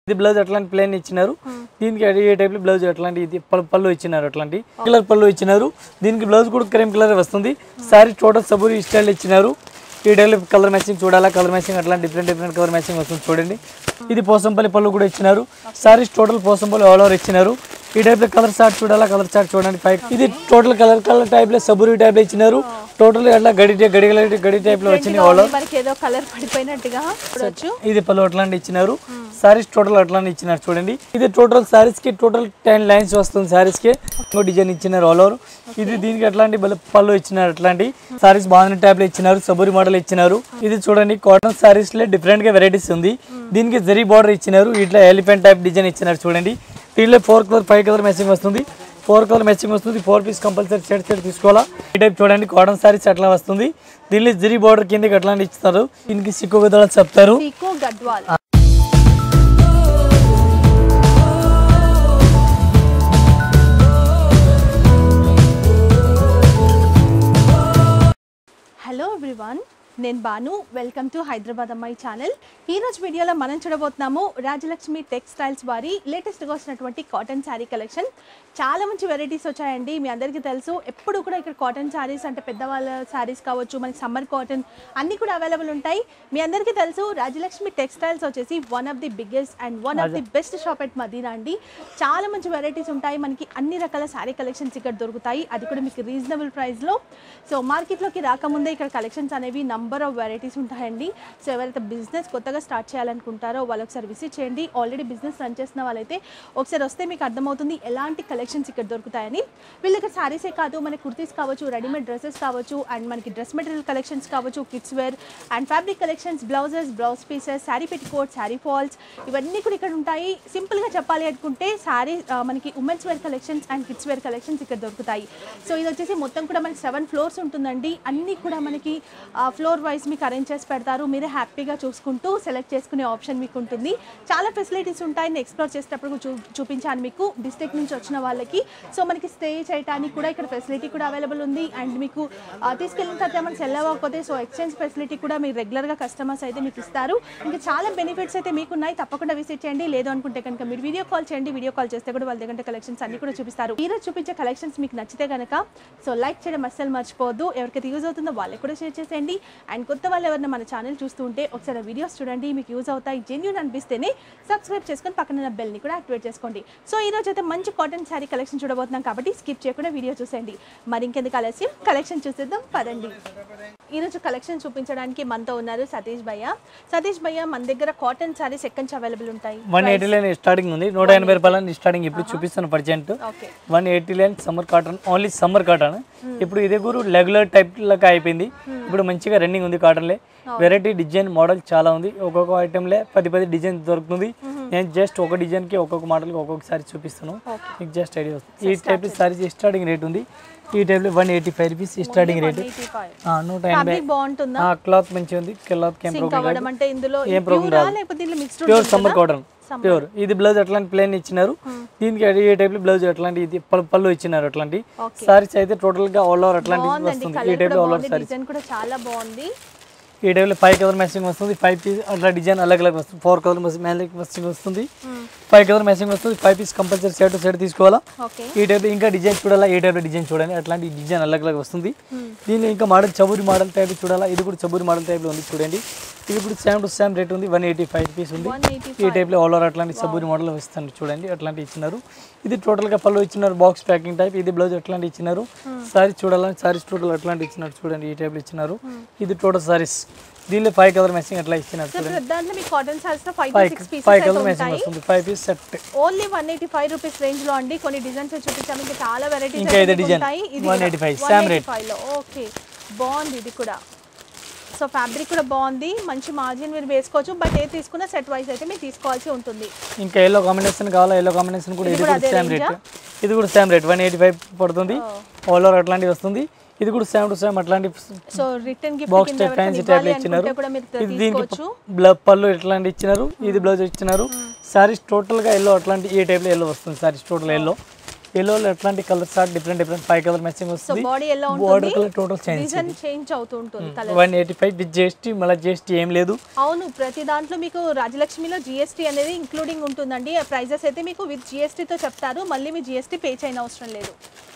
ఇది బ్లౌజ్ అట్లాంటి ప్లేన్ ఇచ్చినారు దీనికి అడి- ఏ టైప్ బ్లౌజ్ అట్లాంటి ఇది పల్- పళ్ళు ఇచ్చినారు అట్లాంటి కలర్ పళ్ళు ఇచ్చినారు దీనికి బ్లౌజ్ కూడా క్రీమ్ కలర్ వస్తుంది సారీ టోటల్ సబూరి స్టైల్ ఇచ్చినారు ఈ టైప్ కలర్ మ్యాచింగ్ చూడాలా కలర్ మ్యాచింగ్ అట్లా డిఫరెంట్ డిఫరెంట్ కలర్ మ్యాచింగ్ వస్తుంది చూడండి ఇది పోసంపల్లి పళ్ళు కూడా ఇచ్చినారు saris total Pochampally all over ఇచ్చినారు ఈ టైప్ లో కలర్ చార్ట్ చూడాలా కలర్ చార్ట్ చూడండి ఫైవ్ ఇది టోటల్ కలర్ కలర్ టైప్ లో సబూరి టైప్ లో ఇచ్చినారు టోటల్ అట్లా గడి గడి గడి గడి టైప్ లో వచ్చింది ఆల్ ఓవర్ మనకి ఏదో కలర్ పడిపోయినట్టుగా చూడొచ్చు ఇది పళ్ళు అట్లాంటి ఇచ్చినారు సారీస్ టోటల్ అట్లాంటి ఇచ్చినారు చూడండి ఇది టోటల్ సారీస్ కి టోటల్ టెన్ లైన్స్ వస్తుంది సారీస్ కి ఇంకో డిజైన్ ఇచ్చినారు ఆల్ ఓవర్ ఇది దీనికి అట్లాంటి బల- పళ్ళు ఇచ్చినారు అట్లాంటి సారీస్ బాగుంది టైప్ లో ఇచ్చినారు సబూరి మోడల్ ఇచ్చినారు ఇది చూడండి కాటన్ సారీస్ లో డిఫరెంట్ గా వెరైటీస్ ఉంది దీనికి జరీ బార్డర్ ఇచ్చినారు ఇట్లా ఎలిఫెంట్ టైప్ డిజైన్ ఇచ్చినారు చూడండి దీంట్లో four colour five colour matching వస్తుంది ఫోర్ కలర్ మ్యాచింగ్ వస్తుంది four piece compulsory set set తీసుకోవాలా ఈ టైప్ చూడండి కాటన్ సారీస్ అట్లా వస్తుంది దీనిలో జరీ బార్డర్ కిందకి అట్లాంటి ఇస్తారు దీనికి సిక్కు విధాలు చెప్తారు సీకో గద్వాల్ హలో ఎవ్రీవన్ నేను బాను వెల్కమ్ టు హైదరాబాద్ అమ్మాయి ఛానల్ ఈ రోజు వీడియోలో మనం చూడబోతున్నాము రాజలక్ష్మి టెక్స్టైల్స్ వారి లేటెస్ట్గా వచ్చినటువంటి కాటన్ శారీ కలెక్షన్ చాలా మంచి వెరైటీస్ వచ్చాయండి మీ అందరికీ తెలుసు ఎప్పుడు కూడా ఇక్కడ కాటన్ శారీస్ అంటే పెద్దవాళ్ళ శారీస్ కావచ్చు మనకి సమ్మర్ కాటన్ అన్నీ కూడా అవైలబుల్ ఉంటాయి మీ అందరికీ తెలుసు రాజలక్ష్మి టెక్స్టైల్స్ వచ్చేసి one of the biggest and one of the best shop at Madina అండి చాలా మంచి వెరైటీస్ ఉంటాయి మనకి అన్ని రకాల శారీ కలెక్షన్స్ ఇక్కడ దొరుకుతాయి అది కూడా మీకు రీజనబుల్ ప్రైస్లో సో మార్కెట్లోకి రాకముందే ఇక్కడ కలెక్షన్స్ అనేవి నంబర్ ఆఫ్ వెరైటీస్ ఉంటాయండి సో ఎవరైతే బిజినెస్ కొత్తగా స్టార్ట్ చేయాలనుకుంటారో వాళ్ళు ఒకసారి విజిట్ చేయండి ఆల్రెడీ బిజినెస్ రన్ చేసిన వాళ్ళైతే ఒకసారి వస్తే మీకు అర్థమవుతుంది ఎలాంటి కలెక్షన్స్ ఇక్కడ దొరుకుతాయని వీళ్ళు ఇక్కడ శారీసే కాదు మన కుర్తీస్ కావచ్చు రెడీమేడ్ డ్రెస్సెస్ కావచ్చు అండ్ మనకి డ్రెస్ మెటీరియల్ కలెక్షన్స్ కావచ్చు kids wear and fabric collections blouses blouse pieces sari petticoat sari falls ఇవన్నీ కూడా ఇక్కడ ఉంటాయి సింపుల్గా చెప్పాలి అనుకుంటే శారీ మనకి women's wear collections and kids wear collections ఇక్కడ దొరుకుతాయి సో ఇది వచ్చేసి మొత్తం కూడా మనకి సెవెన్ ఫ్లోర్స్ ఉంటుందండి అన్నీ కూడా మనకి ఫ్లోర్ వైజ్ మీకు అరేంజ్ చేసి పెడతారు మీరే హ్యాపీగా చూసుకుంటూ సెలెక్ట్ చేసుకునే ఆప్షన్ మీకు ఉంటుంది చాలా ఫెసిలిటీస్ ఉంటాయి నేను ఎక్స్ప్లోర్ చేసేటప్పుడు చూ చూపించాను మీకు డిస్ట్రిక్ట్ నుంచి వచ్చిన వాళ్ళకి సో మనకి స్టే చేయడానికి కూడా ఇక్కడ ఫెసిలిటీ కూడా అవైలబుల్ ఉంది అండ్ మీకు ఆ, తీసుకెళ్ళిన తర్వాత ఏమైనా సెల్ అవ్వకపోతే సో ఎక్స్చేంజ్ ఫెసిలిటీ కూడా మీరు రెగ్యులర్గా కస్టమర్స్ అయితే మీకు ఇస్తారు ఇంకా చాలా బెనిఫిట్స్ అయితే మీకు ఉన్నాయి తప్పకుండా విజిట్ చేయండి లేదు అనుకుంటే కనుక మీరు వీడియో కాల్ చేయండి వీడియో కాల్ చేస్తే కూడా వాళ్ళ దగ్గర కలెక్షన్స్ అన్ని కూడా చూపిస్తారు ఈ రోజు చూపించే కలెక్షన్స్ మీకు నచ్చితే కనుక సో లైక్ చేయడం అస్సలు మర్చిపోవద్దు ఎవరికైతే యూజ్ అవుతుందో వాళ్ళకి కూడా షేర్ చేసేయండి అండ్ కొత్త వాళ్ళు ఎవరైనా మన ఛానల్ చూస్తూ ఉంటే ఒకసారి వీడియోస్ చూడండి మీకు యూజ్ అవుతాయి జెన్యున్ అనిపిస్తేనే సబ్స్క్రైబ్ చేసుకొని పక్కన బెల్ని కూడా యాక్టివేట్ చేసుకోండి సో ఈ రోజు అయితే మంచి కాటన్ శారీ కలెక్షన్ చూడబోతున్నాం కాబట్టి స్కిప్ చేయకుండా వీడియో చూసేయండి మరి ఇంకెందుకు ఆలస్యం కలెక్షన్ చూసేద్దాం పదండి ఈరోజు కలెక్షన్ చూపించడానికి మనతో ఉన్నారు సతీష్ భయ్య సతీష్ భయ్య మన దగ్గర కాటన్ శారీస్ ఎక్కడి నుంచి అవైలబుల్ ఉంటాయి వన్ ఎయిటీ లైన్ స్టార్టింగ్ ఉంది నూట ఎనభై రూపాయల స్టార్టింగ్ ఇప్పుడు చూపిస్తాను present okay one eighty line summer cotton only summer cotton ఇప్పుడు ఇదే గురు రెగ్యులర్ టైప్ లాగా అయిపోయింది ఇప్పుడు మంచిగా రన్నింగ్ ఉంది కాటన్లే వెరైటీ డిజైన్ మోడల్ చాలా ఉంది ఒక్కొక్క ఐటెంలే పది పది డిజైన్ దొరుకుతుంది నేను జస్ట్ ఒక డిజైన్కి ఒక్కొక్క మోడల్కి ఒక్కొక్కసారి చూపిస్తాను మీకు జస్ట్ ఐడియా వస్తుంది ఈ టైప్ సారీ స్టార్టింగ్ రేట్ ఉంది ఈ టైప్లో one eighty five rupees starting rate eighty five నూట ఎనభై ఫ్యాబ్రిక్ బాగుంటుందా క్లాత్ మంచిగా ఉంది క్లాత్ కేం సింక్ అవ్వడం అంటే ఇందులో ఏం problem ప్యూరా రాదు. లేకపోతే దీంట్లో mixed pure summer cotton pure ఇది బ్లౌజ్ అట్లాంటి ప్లేన్ ఇచ్చినారు దీనికి అడి- ఏ టైప్ బ్లౌజ్ అట్లాంటి ఇది పల్- పళ్ళు ఇచ్చినారు అట్లాంటి Okay. సారీస్ అయితే టోటల్ గా ఆల్ ఓవర్ అట్లాంటి బాగుందండి వస్తుంది ఈ కలర్ టైప్ కూడా ఆల్ ఓవర్ బాగుంది సారీస్ డిజైన్ కూడా చాలా బాగుంది ఈ టైప్ లో ఫైవ్ కలర్ మ్యాచింగ్ వస్తుంది ఫైవ్ పీస్ అట్లా డిజైన్ అలగ్ అలగ్ వస్తుంది ఫోర్ కలర్ మ్యాచింగ్ వస్తుంది ఫైవ్ కలర్ మ్యాచింగ్ వస్తుంది five piece compulsory set set తీసుకోవాలా ఓకే ఈ టైప్ ఇంకా డిజైన్ చూడాలా ఈ టైప్ డిజైన్ చూడండి అట్లాంటి డిజైన్ అలగ్ అలగ్ వస్తుంది దీని ఇంకా మోడల్ చబూరి మోడల్ టైప్ చూడాలా ఇది కూడా చబూరి మోడల్ టైప్ లో ఉంది చూడండి ఇది కూడా సేమ్ టు సేమ్ రేట్ ఉంది వన్ ఎయిటీ ఫైవ్ రూపీస్ ఉంది వన్ ఎయిటీ ఈ టైప్లో ఆల్ ఓవర్ అట్లాంటి సబ్బుని మోడల్ ఇస్తాను చూడండి అట్లాంటి ఇచ్చినారు ఇది టోటల్గా పళ్ళు ఇచ్చినారు బాక్స్ ప్యాకింగ్ టైప్ ఇది బ్లౌజ్ అట్లాంటి ఇచ్చినారు సారీస్ చూడాలని సారీస్ టోటల్ అట్లాంటి ఇచ్చినారు చూడండి ఈ టైప్లో ఇచ్చినారు ఇది టోటల్ సారీస్ దీనిలో ఫైవ్ కలర్ మ్యాచింగ్ అట్లా ఇచ్చినారు సో చూడండి దాంట్లో మీకు కాటన్ సారీస్ లో five five six five pieces అయితే కలర్ మ్యాచింగ్ ఉంటాయి వస్తుంది five piece set only one eighty five rupees range లో అండి కొన్ని డిజైన్స్ చూపించాము ఇంకా చాలా వెరైటీస్ ఇంకా ఇది design. 185, same rate. లో ఓకే బాగుంది ఇది కూడా సో ఫ్యాబ్రిక్ కూడా బాగుంది మంచి మార్జిన్ మీరు వేసుకోవచ్చు బట్ ఏ తీసుకున్నా సెట్ వైస్ అయితే మీరు తీసుకోవాల్సి ఉంటుంది ఇంకా ఎల్లో కాంబినేషన్ కావాలా ఎల్లో కాంబినేషన్ కూడా ఇది ఇది కూడా కూడా అదే సేమ్ range రేట్ ఇది కూడా same rate one eighty five పడుతుంది ఆల్ ఓవర్ అట్లాంటివి వస్తుంది ఇది కూడా సేమ్ టు సేమ్ అట్లాంటి సో రిటర్న్ గిఫ్ట్ బాక్స్ కింద టైప్ ఫ్యాన్సీ టైప్ లో ఇచ్చినారు కూడా మీరు ఇది దీనికి తీసుకోవచ్చు బ్ల- పళ్ళు ఎట్లాంటి ఇచ్చినారు ఇది బ్లౌజ్ ఇచ్చినారు సారీస్ టోటల్ గా ఎల్లో అట్లాంటి ఈ టైప్ లో ఎల్లో వస్తుంది సారీస్ టోటల్ ఎల్లో ఎల్లోలో ఎట్లాంటి colour chart different different five colour matching so వస్తుంది బాడీ ఎలా బార్డర్ ఉంటుంది colour total change design change అవుతూ ఉంటుంది colour one eighty five with GST మళ్ళీ జిఎస్టీ ఏం లేదు అవును ప్రతి దాంట్లో మీకు రాజలక్ష్మిలో జిఎస్టీ అనేది ఇంక్లూడింగ్ ఉంటుందండి ఆ ప్రైజెస్ అయితే మీకు విత్ జిఎస్టీతో చెప్తారు మళ్ళీ మీ జిఎస్టీ పే చేయని అవసరం లేదు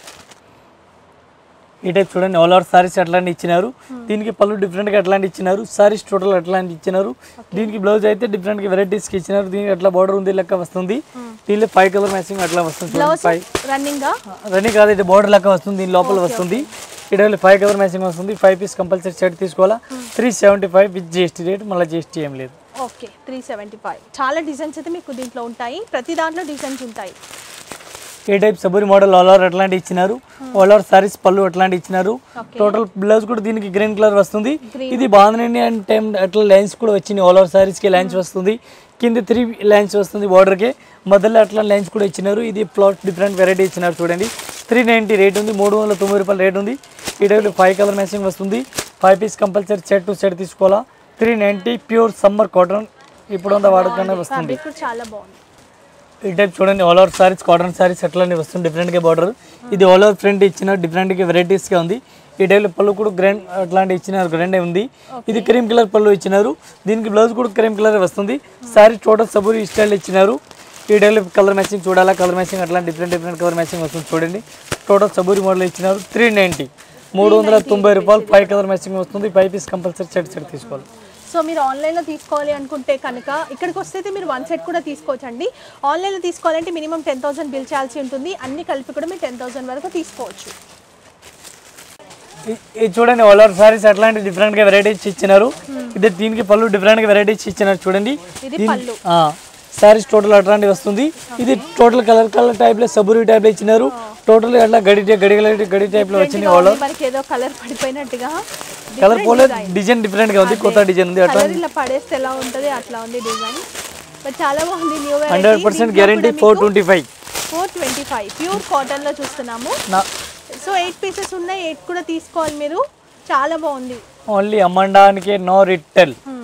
ఈ టైప్ చూడండి ఆల్ ఓవర్ సారీస్ అట్లాంటి ఇచ్చినారు దీనికి పళ్ళు డిఫరెంట్గా అట్లాంటి ఇచ్చినారు సారీస్ టోటల్ అట్లాంటి ఇచ్చినారు దీనికి బ్లౌజ్ అయితే డిఫరెంట్గా వెరైటీస్కి ఇచ్చినారు దీనికి అట్లా బార్డర్ ఉంది లెక్క వస్తుంది దీనిలో ఫైవ్ కలర్ మ్యాచింగ్ అట్లా వస్తుంది బ్లౌజ్ ఫైవ్ రన్నింగ్ రన్నింగ్ కాదు ఇది బార్డర్ లెక్క వస్తుంది దీని లోపల వస్తుంది ఇక్కడ ఫైవ్ కలర్ మ్యాచింగ్ వస్తుంది ఫైవ్ పీస్ కంపల్సరీ షర్ట్ తీసుకోవాలా three seventy five with GST rate మళ్ళీ జిఎస్టీ ఏం లేదు ఓకే త్రీ సెవెంటీ ఫైవ్ చాలా డిజైన్స్ అయితే మీకు దీంట్లో ఉంటాయి ప్రతి దాంట్లో డిజైన్స్ ఉంటాయి ఏ టైప్ సబూరి మోడల్ ఆల్ ఓవర్ అట్లాంటి ఇచ్చినారు ఆల్ ఓవర్ సారీస్ పళ్ళు అట్లాంటి ఇచ్చినారు టోటల్ బ్లౌజ్ కూడా దీనికి గ్రీన్ కలర్ వస్తుంది ఇది బాగుందండి అండ్ టైం అట్లా లైన్స్ కూడా వచ్చినాయి ఆల్ ఓవర్ సారీస్కి లైన్స్ వస్తుంది కింద త్రీ లైన్స్ వస్తుంది బార్డర్కి మధ్యలో అట్లా లైన్స్ కూడా ఇచ్చినారు ఇది ప్లాట్ డిఫరెంట్ వెరైటీ ఇచ్చినారు చూడండి త్రీ నైంటీ రేట్ ఉంది మూడు వందల తొంభై రూపాయల రేట్ ఉంది ఈ టైప్లో ఫైవ్ కలర్ మ్యాచింగ్ వస్తుంది five piece compulsory set to set తీసుకోవాలా three ninety pure summer cotton ఇప్పుడు అంతా వాడకనే వస్తుంది ఫ్యాబ్రిక్ కూడా చాలా బాగుంది ఈ టైప్ చూడండి all over saris cotton saris అట్లానే వస్తుంది డిఫరెంట్గా బార్డర్ ఇది ఆల్ ఓవర్ ప్రింట్ ఇచ్చిన డిఫరెంట్గా వెరైటీస్గా ఉంది ఈ టైప్లో పళ్ళు కూడా గ్రాండ్ అట్లాంటి ఇచ్చినారు గ్రాండ్ ఉంది ఇది క్రీమ్ కలర్ పళ్ళు ఇచ్చినారు దీనికి బ్లౌజ్ కూడా క్రీమ్ కలర్ వస్తుంది సారీ టోటల్ సబూరి స్టైల్ ఇచ్చినారు ఈ టైప్లో కలర్ మ్యాచింగ్ చూడాలా కలర్ మ్యాచింగ్ అట్లా డిఫరెంట్ డిఫరెంట్ కలర్ మ్యాచింగ్ వస్తుంది చూడండి టోటల్ సబూరి మోడల్ ఇచ్చినారు త్రీ నైంటీ మూడు వందల తొంభై రూపాయలు ఫైవ్ కలర్ మ్యాచింగ్ వస్తుంది five piece compulsory set set తీసుకోవాలి సో మీరు ఆన్లైన్లో తీసుకోవాలి అనుకుంటే కనుక ఇక్కడికి వస్తే అయితే మీరు వన్ సెట్ కూడా తీసుకోవచ్చు అండి ఆన్లైన్లో తీసుకోవాలంటే మినిమం టెన్ థౌసండ్ బిల్ చేయాల్సి ఉంటుంది అన్ని కలిపి కూడా మీరు టెన్ థౌసండ్ వరకు తీసుకోవచ్చు ఇ- ఇది చూడండి ఆల్ ఓవర్ సారీస్ అట్లాంటి డిఫరెంట్ గా వెరైటీస్ ఇచ్చినారు ఇది దీనికి పళ్ళు డిఫరెంట్ గా వెరైటీస్ ఇచ్చినారు చూడండి ఇది దీని- పళ్ళు. ఆ, సారీస్ టోటల్ అట్లాంటి వస్తుంది ఇది టోటల్ కలర్ కలర్ టైప్ లో సబూరి టైప్ లో ఇచ్చినారు టోటల్ అట్లా గడి గడి గడి గడి టైప్ లో వచ్చినాయి ఆల్ ఓవర్ మనకి ఏదో కలర్ పడిపోయినట్టుగా కలర్ పోలే డిజైన్ డిఫరెంట్ గా ఉంది కొత్త డిజైన్ ఉంది అట్లా కలర్ ఇలా పడేస్తే ఎలా ఉంటుంది అట్లా ఉంది డిజైన్ బట్ చాలా బాగుంది new hundred percent guarantee four twenty five four twenty five pure కాటన్లో చూస్తున్నాము నా సో ఎయిట్ పీసెస్ ఉన్నాయి ఎయిట్ కూడా తీసుకోవాలి మీరు చాలా బాగుంది ఓన్లీ అమ్మడానికి నో రిటైల్ Hmm.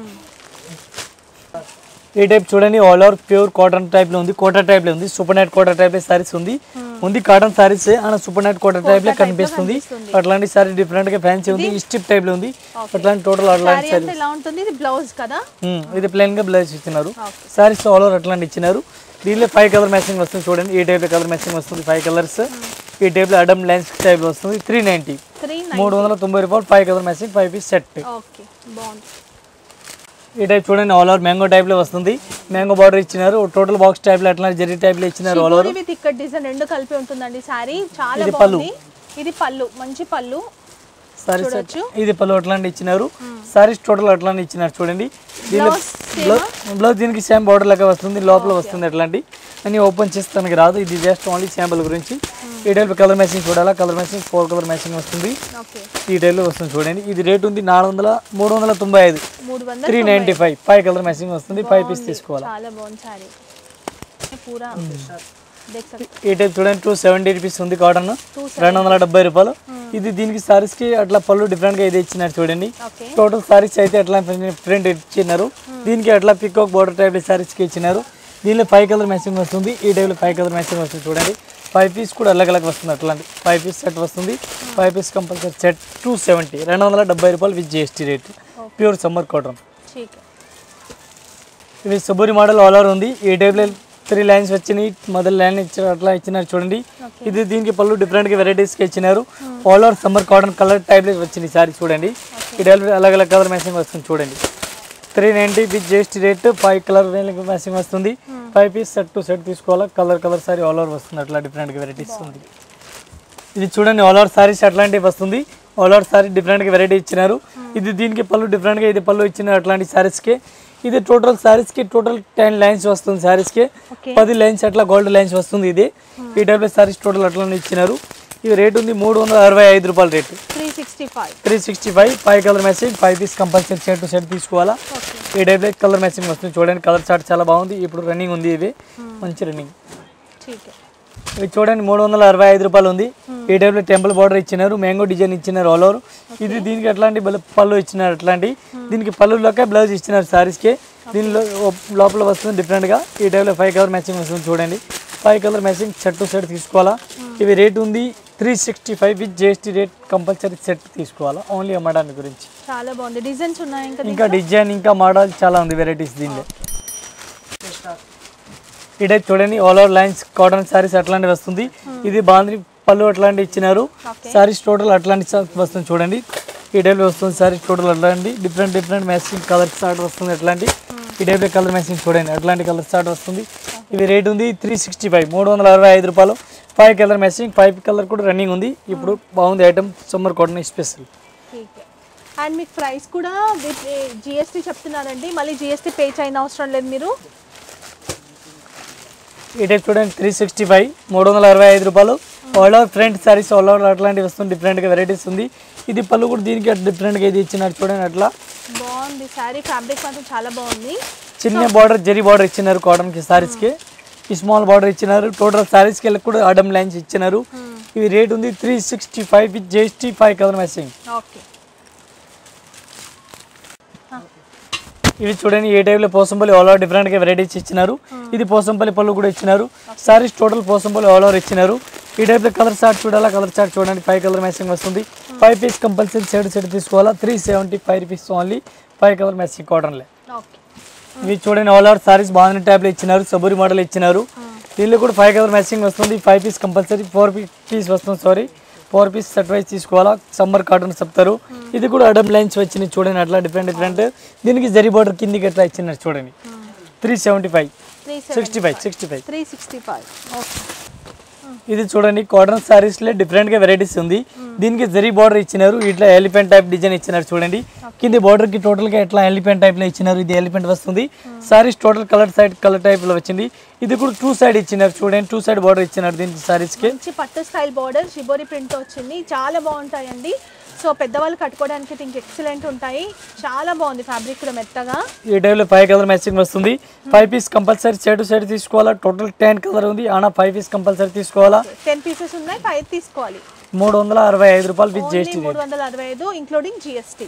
ఈ టైప్ చూడండి all over pure cotton type లో ఉంది కోటా టైప్ లో ఉంది super night Kota type saris ఉంది ఉంది కాటన్ సారీస్ అన్న సూపర్ నైట్ కోటా టైప్ లో కనిపిస్తుంది అట్లాంటి సారీ డిఫరెంట్ గా ఫ్యాన్సీ ఉంది స్టిప్ టైప్ లో ఉంది అట్లాంటి టోటల్ అట్లాంటి శారీ అంతా ఇలా ఉంటుంది ఇది బ్లౌజ్ కదా ఉమ్, ఇది ప్లెయిన్ గా బ్లౌజ్ ఇచ్చినారు సారీస్ ఆల్ ఓవర్ అట్లాంటి ఇచ్చినారు దీనిలో ఫైవ్ కలర్ మ్యాచింగ్ వస్తుంది చూడండి ఈ టైప్ కలర్ మ్యాచింగ్ వస్తుంది ఫైవ్ కలర్స్ ఈ టైప్ లో అడమ్ లైన్స్ టైప్ వస్తుంది త్రీ నైన్టీ త్రీ మూడు వందల తొంభై రూపాయలు five colour matching five piece set okay బాగుంది ఈ టైప్ చూడండి ఆల్ ఓవర్ మ్యాంగో టైప్ లో వస్తుంది మ్యాంగో బార్డర్ ఇచ్చినారు టోటల్ బాక్స్ టైప్ లో అట్లా జరీ టైప్ లో ఇచ్చినారు ఆల్ ఓవర్ విత్ ఇక్కడ డిజైన్ రెండు కలిపి ఉంటుందండి శారీ చాలా ఇది పళ్ళు. బాగుంది ఇది పళ్ళు మంచి పళ్ళు సారీస్ చూడొచ్చు. ఇది పళ్ళు అట్లాంటి ఇచ్చినారు సారీస్ టోటల్ అట్లాంటి ఇచ్చినారు చూడండి దీనిలో Blouse బ్లౌజ్ దీనికి సేమ్ బార్డర్ లాగా వస్తుంది లోపల వస్తుంది అట్లాంటి అని ఓపెన్ చేస్తానికి రాదు ఇది జస్ట్ ఓన్లీ శాంపుల్ గురించి ఈ టైప్ కలర్ మ్యాచింగ్ చూడాలా colour matching four colour matching వస్తుంది ఓకే ఈ టైప్లో వస్తుంది చూడండి ఇది రేట్ ఉంది నాలుగు వందల మూడు వందల తొంభై ఐదు మూడు వందల three ninety five five colour matching వస్తుంది ఫైవ్ పీస్ తీసుకోవాలి చాలా బాగుంది శారీ పూరా దేఖ్ సక్ ఈ టైప్ చూడండి టూ సెవెంటీ రూపీస్ ఉంది కాటన్ టూ రెండు వందల డెబ్బై రూపాయలు ఇది దీనికి సారీస్ కి అట్లా పళ్ళు డిఫరెంట్ గా ఇది ఇచ్చినారు చూడండి ఓకే టోటల్ సారీస్ అయితే అట్లా ప్రింట్ ఇచ్చినారు దీనికి అట్లా పికాక్ బోర్డర్ టైప్ సారీస్ కి ఇచ్చినారు దీనిలో ఫైవ్ కలర్ మ్యాచింగ్ వస్తుంది ఈ టైప్లో ఫైవ్ కలర్ మ్యాచింగ్ వస్తుంది చూడండి ఫైవ్ పీస్ కూడా అలగ్ అలగ్ వస్తుంది అట్లాంటి ఫైవ్ పీస్ సెట్ వస్తుంది five piece compulsory set two seventy రెండు వందల డెబ్బై రూపాయలు with GST rate pure summer cotton ठीक है ఇవి సుబూరి మోడల్ ఆల్ ఓవర్ ఉంది ఈ టైప్లో త్రీ లైన్స్ వచ్చినాయి మొదటి లైన్ ఇచ్చారు అట్లా ఇచ్చినారు చూడండి ఇది దీనికి పళ్ళు డిఫరెంట్గా వెరైటీస్కి ఇచ్చినారు all over summer cotton colour టైప్లో వచ్చింది సారీ చూడండి ఈ టైప్ అలగ్ అలగ్ కలర్ మ్యాచింగ్ వస్తుంది చూడండి three ninety with GST rate five colour matching వస్తుంది five piece set to set తీసుకోవాలా colour colour sari all over వస్తుంది అట్లా డిఫరెంట్గా వెరైటీస్ ఉంది ఇది చూడండి ఆల్ ఓవర్ సారీస్ అట్లాంటివి వస్తుంది ఆల్ ఓవర్ సారీ డిఫరెంట్గా వెరైటీ ఇచ్చినారు ఇది దీనికి పళ్ళు డిఫరెంట్గా ఇది పళ్ళు ఇచ్చిన అట్లాంటి సారీస్కి ఇది టోటల్ సారీస్కి టోటల్ టెన్ లైన్స్ వస్తుంది సారీస్కి ఓకే పది లైన్స్ అట్లా గోల్డ్ లైన్స్ వస్తుంది ఇది ఈ టైప్ సారీస్ టోటల్ అట్లానే ఇచ్చినారు ఇది రేట్ ఉంది మూడు వందల అరవై ఐదు రూపాయల rate three sixty five three sixty five five colour matching five piece compulsory set to set తీసుకోవాలా ఓకే ఈ టైప్ కలర్ మ్యాచింగ్ వస్తుంది చూడండి కలర్ చార్ట్ చాలా బాగుంది ఇప్పుడు రన్నింగ్ ఉంది ఇది మంచి రన్నింగ్ ठीक है ఇది చూడండి మూడు వందల అరవై ఐదు రూపాయలు ఉంది ఈ టైప్లో టెంపుల్ బార్డర్ ఇచ్చినారు మ్యాంగో డిజైన్ ఇచ్చినారు ఆల్ ఓవర్ ఇది దీనికి అట్లాంటి బల- పళ్ళు ఇచ్చినారు అట్లాంటి దీనికి పళ్ళులోకే బ్లౌజ్ ఇచ్చినారు సారీస్కి దీనిలో ఓ- లోపల వస్తుంది డిఫరెంట్గా ఈ టైప్లో ఫైవ్ కలర్ మ్యాచింగ్ వస్తుంది చూడండి five colour matching shirt to shirt తీసుకోవాలా ఇవి రేట్ ఉంది three sixty five with GST rate compulsory set తీసుకోవాలా ఓన్లీ అమ్మడానికి గురించి చాలా బాగుంది డిజైన్స్ ఉన్నాయి ఇంకా ఇంకా డిజైన్ ఇంకా మోడల్ చాలా ఉంది వెరైటీస్ దీనిలో ఇదే చూడండి all over lines cotton saris అట్లాంటివి వస్తుంది ఇది బాంద్రి పళ్ళు అట్లాంటివి ఇచ్చినారు Okay. సారీస్ టోటల్ అట్లాంటి సా- వస్తుంది చూడండి ఈ టైప్లో వస్తుంది సారీస్ టోటల్ అట్లాంటి different different matching colour start వస్తుంది అట్లాంటి ఈ టైప్లో కలర్ మ్యాచింగ్ చూడండి అట్లాంటి కలర్ స్టార్ట్ వస్తుంది ఇవి రేట్ ఉంది త్రీ సిక్స్టీ ఫైవ్ మూడు వందల అరవై ఐదు రూపాయలు five colour matching five colour కూడా రన్నింగ్ ఉంది ఇప్పుడు బాగుంది item summer cotton special and మీకు ప్రైస్ కూడా విత్ జిఎస్టీ చెప్తున్నారండి మళ్ళీ జిఎస్టీ పే చేయని అవసరం లేదు మీరు ఈ టైప్ చూడండి త్రీ సిక్స్టీ ఫైవ్ మూడు వందల అరవై ఐదు రూపాయలు all over front saris all over అట్లాంటివి వస్తుంది డిఫరెంట్గా వెరైటీస్ ఉంది ఇది పళ్ళు కూడా దీనికి డిఫరెంట్గా ఇది ఇచ్చినారు చూడండి అట్లా బాగుంది శారీ ఫ్యాబ్రిక్ మాత్రం చాలా బాగుంది చిన్న బార్డర్ జరీ బార్డర్ ఇచ్చినారు కాటన్కి సారీస్కి ఈ స్మాల్ బార్డర్ ఇచ్చినారు టోటల్ సారీస్కి వెళ్ళి కూడా అడమ్ లైన్స్ ఇచ్చినారు ఇవి రేట్ ఉంది three sixty five with GST five colour matching okay ఇవి చూడండి ఏ టైప్లో పోసంపల్లి ఆల్ ఓవర్ డిఫరెంట్గా వెరైటీస్ ఇచ్చినారు ఇది పోసంపల్లి పళ్ళు కూడా ఇచ్చినారు saris total Pochampally all over ఇచ్చినారు ఈ టైప్లో కలర్ చార్ట్ చూడాలా కలర్ చార్ట్ చూడండి ఫైవ్ కలర్ మ్యాచింగ్ వస్తుంది five piece compulsory set set తీసుకోవాలా three seventy five rupees only five colour matching కాటన్లే ఓకే ఇవి చూడండి ఆల్ ఓవర్ సారీస్ బాగుంది టైప్లో ఇచ్చినారు సబూరి మోడల్ ఇచ్చినారు దీనిలో కూడా ఫైవ్ కలర్ మ్యాచింగ్ వస్తుంది five piece compulsory four piece వస్తుంది sari four piece set wise తీసుకోవాలా సమ్మర్ కాటన్ చెప్తారు ఇది కూడా అడమ్ లైన్స్ వచ్చినాయి చూడండి అట్లా డిఫరెంట్ డిఫరెంట్ దీనికి జరీ బార్డర్ కిందికి ఎట్లా ఇచ్చినారు చూడండి three seventy five three sixty five sixty five three sixty five okay ఇది చూడండి కాటన్ సారీస్ లో డిఫరెంట్ గా వెరైటీస్ ఉంది దీనికి జరీ బార్డర్ ఇచ్చినారు ఇట్లా ఎలిఫెంట్ టైప్ డిజైన్ ఇచ్చినారు చూడండి కింది బార్డర్ కి టోటల్ గా ఎట్లా ఎలిఫెంట్ టైప్ లో ఇచ్చినారు ఇది ఎలిఫెంట్ వస్తుంది saris total colour side colour type లో వచ్చింది ఇది కూడా టూ సైడ్ ఇచ్చినారు చూడండి టూ సైడ్ బార్డర్ ఇచ్చినారు దీనికి సారీస్ కి మంచి పట్టు స్టైల్ బార్డర్ షిబోరి ప్రింట్ వచ్చింది చాలా బాగుంటాయండి సో పెద్దవాళ్ళు కట్టుకోవడానికి అయితే ఇంక ఎక్సలెంట్ ఉంటాయి చాలా బాగుంది ఫ్యాబ్రిక్ కూడా మెత్తగా ఈ టైప్లో ఫైవ్ కలర్ మ్యాచింగ్ వస్తుంది five piece compulsory side side తీసుకోవాలా టోటల్ టెన్ కలర్ ఉంది ఆనా ఫైవ్ పీస్ కంపల్సరీ తీసుకోవాలా టెన్ పీసెస్ ఉన్నాయి ఫైవ్ తీసుకోవాలి మూడు వందల అరవై ఐదు రూపాయలు విత్ ఓన్లీ జిఎస్టీ మూడు వందల అరవై ఐదు ఇంక్లూడింగ్ జిఎస్టీ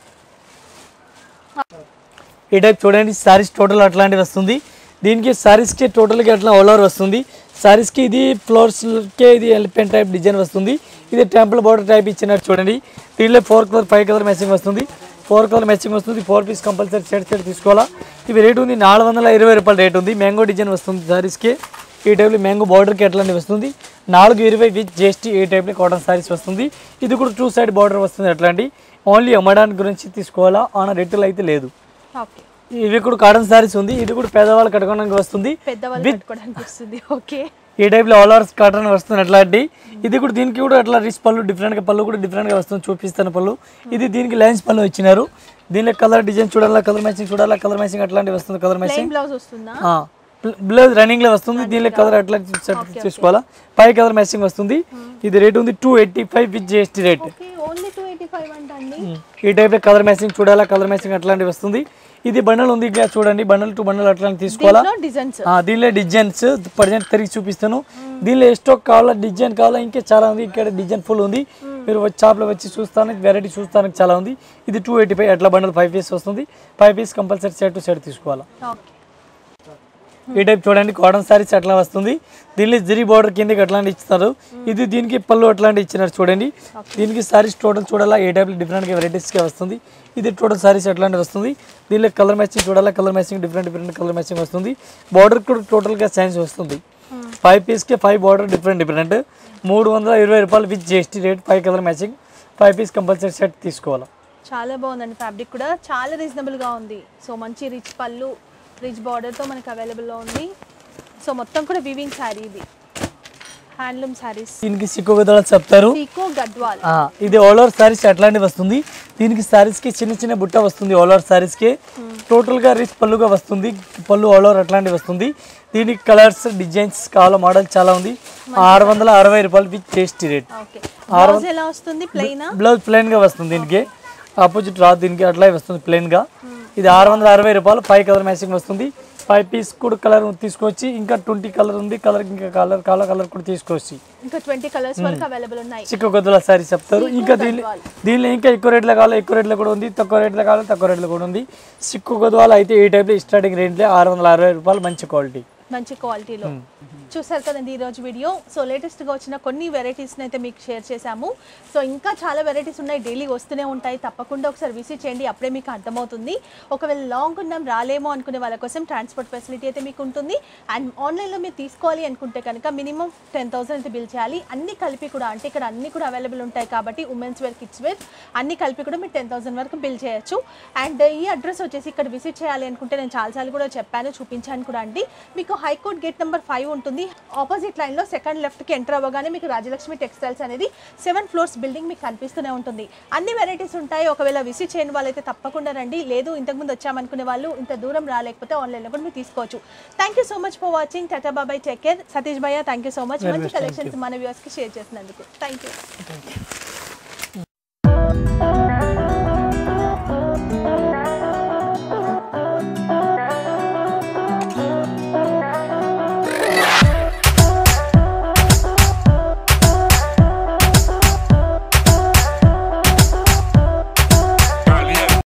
ఈ టైప్ చూడండి సారీస్ టోటల్ అట్లాంటివి వస్తుంది దీనికి సారీస్కి టోటల్గా అట్లా ఆల్ ఓవర్ వస్తుంది సారీస్కి ఇది ఫ్లోర్స్కే ఇది ఎలిఫెంట్ టైప్ డిజైన్ వస్తుంది ఇది టెంపుల్ బార్డర్ టైప్ ఇచ్చినట్టు చూడండి దీనిలో four colour five colour matching వస్తుంది ఫోర్ కలర్ మ్యాచింగ్ వస్తుంది four piece compulsory set set తీసుకోవాలా ఇవి రేట్ ఉంది నాలుగు వందల ఇరవై రూపాయల రేట్ ఉంది మ్యాంగో డిజైన్ వస్తుంది సారీస్కి ఈ టైప్లో మ్యాంగో బార్డర్కి ఎట్లాంటివి వస్తుంది నాలుగు ఇరవై విత్ జిఎస్టీ ఈ టైప్లో కాటన్ సారీస్ వస్తుంది ఇది కూడా టూ సైడ్ బార్డర్ వస్తుంది అట్లాంటి ఓన్లీ అమ్మడానికి గురించి తీసుకోవాలా ఆన రేట్లు అయితే లేదు ఓకే ఇవి కూడా కాటన్ సారీస్ ఉంది ఇది కూడా పేదవాళ్ళు కట్టుకోవడానికి వస్తుంది పెద్దవాళ్ళు కట్టుకోవడానికి వస్తుంది ఓకే ఈ టైప్లో ఆల్ ఓవర్స్ కాటన్ వస్తుంది అట్లాంటి ఇది కూడా దీనికి కూడా అట్లా రిచ్ పళ్ళు డిఫరెంట్గా పళ్ళు కూడా డిఫరెంట్గా వస్తుంది చూపిస్తాను పళ్ళు ఇది దీనికి లైన్స్ పళ్ళు ఇచ్చినారు దీనిలో కలర్ డిజైన్ చూడాలా కలర్ మ్యాచింగ్ చూడాలా కలర్ మ్యాచింగ్ అట్లాంటివి వస్తుంది కలర్ ప్లెయిన్ మ్యాచింగ్ బ్లౌజ్ వస్తుందా బ్లౌజ్ రన్నింగ్ లో వస్తుంది దీనిలో కలర్ అట్లా సెట్ తీసుకోవాలా ఫైవ్ కలర్ మ్యాచింగ్ వస్తుంది ఇది రేట్ ఉంది two eighty five with GST rate okay only two eighty five అంటండి ఈ టైప్ కలర్ మ్యాచింగ్ చూడాలా కలర్ మ్యాచింగ్ అట్లాంటివి వస్తుంది ఇది బండల్ ఉంది ఇక చూడండి బండల్ టు బండల్ అట్లాంటి తీసుకోవాలా దీంట్లో డిజైన్స్ ఆ, దీనిలో డిజైన్స్ ప్రజెంట్ తిరిగి చూపిస్తాను దీనిలో ఏ స్టాక్ కావాలా డిజైన్ కావాలా ఇంకా చాలా ఉంది ఇక్కడ డిజైన్ ఫుల్ ఉంది మీరు వచ్చి షాప్లో వచ్చి చూస్తాను వెరైటీ చూస్తానికి చాలా ఉంది ఇది టూ ఎయిటీ ఫైవ్ అట్లా బండల్ ఫైవ్ పీస్ వస్తుంది five piece compulsory set to set తీసుకోవాలా ఓకే ఈ టైప్ చూడండి కాటన్ సారీస్ అట్లా వస్తుంది దీనిలో జరీ బార్డర్ కిందకి అట్లాంటి ఇస్తారు ఇది దీనికి పళ్ళు అట్లాంటి ఇచ్చినారు చూడండి దీనికి సారీస్ టోటల్ చూడాలా ఏ టైప్ డిఫరెంట్గా వెరైటీస్గా వస్తుంది ఇది టోటల్ సారీస్ అట్లాంటి వస్తుంది దీనిలో కలర్ మ్యాచింగ్ చూడాలా colour matching different different colour matching వస్తుంది బార్డర్ కూడా టోటల్గా సైన్స్ వస్తుంది ఫైవ్ పీస్కి ఫైవ్ బార్డర్ డిఫరెంట్ డిఫరెంట్ మూడు వందల ఇరవై రూపాయలు with GST rate five colour matching five piece compulsory set తీసుకోవాలి చాలా బాగుందండి ఫ్యాబ్రిక్ కూడా చాలా రీజనబుల్గా ఉంది సో మంచి రిచ్ పళ్ళు రిచ్ బార్డర్తో మనకి అవైలబుల్లో ఉంది సో మొత్తం కూడా వివింగ్ శారీ ఇది హ్యాండ్లూమ్ శారీస్ దీనికి సిక్కు గదలు చెప్తారు సీకో గద్వాల్ ఆ, ఇది ఆల్ ఓవర్ సారీస్ అట్లాంటివి వస్తుంది దీనికి సారీస్ కి చిన్న చిన్న బుట్ట వస్తుంది ఆల్ ఓవర్ సారీస్ కి టోటల్ గా రిచ్ పళ్ళుగా వస్తుంది పళ్ళు ఆల్ ఓవర్ అట్లాంటివి వస్తుంది దీనికి కలర్స్ డిజైన్స్ కావాల మోడల్ చాలా ఉంది ఆరు వందల అరవై రూపాయలు విత్ టేస్టీ రేట్ ఓకే బ్లౌజ్ ఎలా వస్తుంది ప్లెయినా బ్లౌజ్ ప్లెయిన్ గా వస్తుంది దీనికి ఆపోజిట్ రాదు దీనికి అట్లా వస్తుంది ప్లెయిన్ గా ఇది ఆరు వందల అరవై రూపాయలు ఫైవ్ కలర్ మ్యాచింగ్ వస్తుంది ఫైవ్ పీస్ కూడా కలర్ తీసుకొచ్చి ఇంకా ట్వంటీ కలర్ ఉంది కలర్ ఇంకా కలర్ కాల కలర్ కూడా తీసుకొచ్చి ఇంకా ట్వంటీ కలర్స్ వరకు అవైలబుల్ ఉన్నాయి చిక్క గొద్దుల సారీ చెప్తారు ఇంకా దీనిలో దీనిలో ఇంకా ఎక్కువ రేట్లో కావాలి ఎక్కువ రేట్లో కూడా ఉంది తక్కువ రేట్లో కావాలి తక్కువ రేట్లో కూడా ఉంది సిక్కు గొద్వాలు అయితే ఈ టైప్లో స్టార్టింగ్ రేట్లే ఆరు వందల అరవై రూపాయలు మంచి క్వాలిటీ మంచి క్వాలిటీలో చూసారు కదండి ఈరోజు వీడియో సో లేటెస్ట్గా వచ్చిన కొన్ని వెరైటీస్ని అయితే మీకు షేర్ చేశాము సో ఇంకా చాలా వెరైటీస్ ఉన్నాయి డైలీ వస్తూనే ఉంటాయి తప్పకుండా ఒకసారి విజిట్ చేయండి అప్పుడే మీకు అర్థమవుతుంది ఒకవేళ లాంగ్ ఉన్నాం రాలేమో అనుకునే వాళ్ళ కోసం ట్రాన్స్పోర్ట్ ఫెసిలిటీ అయితే మీకు ఉంటుంది అండ్ ఆన్లైన్లో మీరు తీసుకోవాలి అనుకుంటే కనుక మినిమం టెన్ థౌసండ్ అయితే బిల్ చేయాలి అన్ని కలిపి కూడా అంటే ఇక్కడ అన్ని కూడా అవైలబుల్ ఉంటాయి కాబట్టి ఉమెన్స్ వేర్ కిడ్స్ వేర్ అన్ని కలిపి కూడా మీరు టెన్ థౌసండ్ వరకు బిల్ చేయొచ్చు అండ్ ఈ అడ్రస్ వచ్చేసి ఇక్కడ విజిట్ చేయాలి అనుకుంటే నేను చాలాసార్లు కూడా చెప్పాను చూపించాను కూడా అండి మీకు హైకోర్ట్ గేట్ నెంబర్ ఫైవ్ ఉంటుంది ఆపోజిట్ లైన్లో సెకండ్ లెఫ్ట్కి ఎంటర్ అవ్వగానే మీకు రాజలక్ష్మి టెక్స్టైల్స్ అనేది సెవెన్ ఫ్లోర్స్ బిల్డింగ్ మీకు కనిపిస్తూనే ఉంటుంది అన్ని వెరైటీస్ ఉంటాయి ఒకవేళ విజిట్ చేయని వాళ్ళైతే తప్పకుండా రండి లేదు ఇంతకుముందు వచ్చామనుకునే వాళ్ళు ఇంత దూరం రాలేకపోతే ఆన్లైన్లో కూడా మీరు తీసుకోవచ్చు thank you so much for watching టాటా బాబాయ్ టేక్ కేర్ సతీష్ భయ్య thank you so much Very మంచి much, thank కలెక్షన్స్ మన వ్యూవర్స్కి షేర్ చేసినందుకు థ్యాంక్ యూ